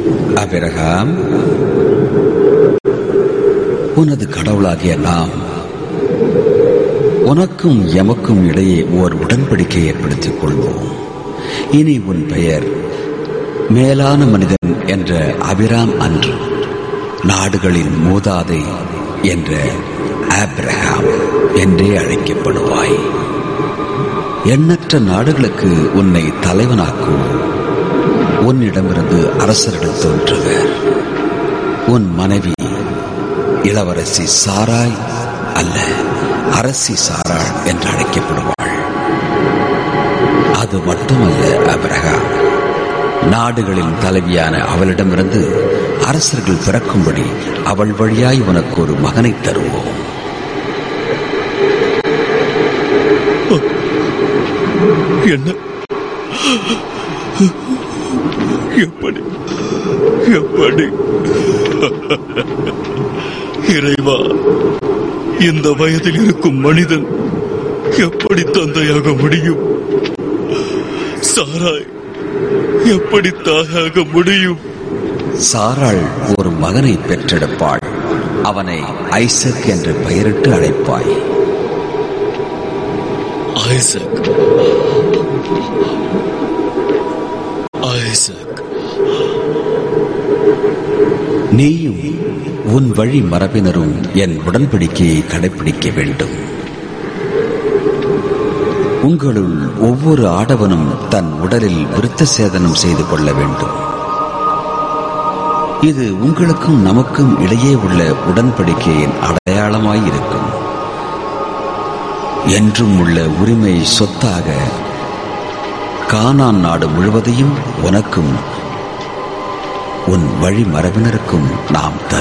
அபிரகாம் உனது கடவுளாகிய நாம் உனக்கும் எமக்கும் இடையே ஓர் உடன்படிக்கை ஏற்படுத்திக் கொள்வோம் இனி உன் பெயர் மேலான மனிதன் என்ற அபிராம் அன்று நாடுகளின் மூதாதை என்ற ஆப்ரஹாம் என்றே அழைக்கப்படுவாய் எண்ணற்ற நாடுகளுக்கு உன்னை தலைவனாக்கும் உன்னிடமிருந்து அரசர்கள் தோன்றுவர் உன் மனைவி இளவரசி சாராய் அல்ல அரசி சாராள் என்று அழைக்கப்படுவாள் அது மட்டுமல்ல அபிரகாம் நாடுகளின் தலைவியான அவளிடமிருந்து அரசர்கள் பிறக்கும்படி அவள் வழியாய் உனக்கு ஒரு மகனை தருவோம் என்ன எப்படி எப்படி இறைவா இந்த வயதில் இருக்கும் மனிதன் எப்படி தந்தையாக முடியும் சாராய் எப்படி தாயாக முடியும் சாராள் ஒரு மகனை பெற்றெடுப்பாள் அவனை ஐசக் என்று பெயரிட்டு அழைப்பாய் ஐசக் ஐசக் நீயும் உன் வழி மரபினரும் என் உடன்படிக்கையை கடைபிடிக்க வேண்டும் உங்களுள் ஒவ்வொரு ஆடவனும் தன் உடலில் விருத்த சேதனம் செய்து கொள்ள வேண்டும் இது உங்களுக்கும் நமக்கும் இடையே உள்ள உடன்படிக்கையின் அடையாளமாயிருக்கும் என்றும் உள்ள உரிமை சொத்தாக கானான் நாடு முழுவதையும் உனக்கும் உன் வழி மரபினருக்கும் நாம் தருவோம்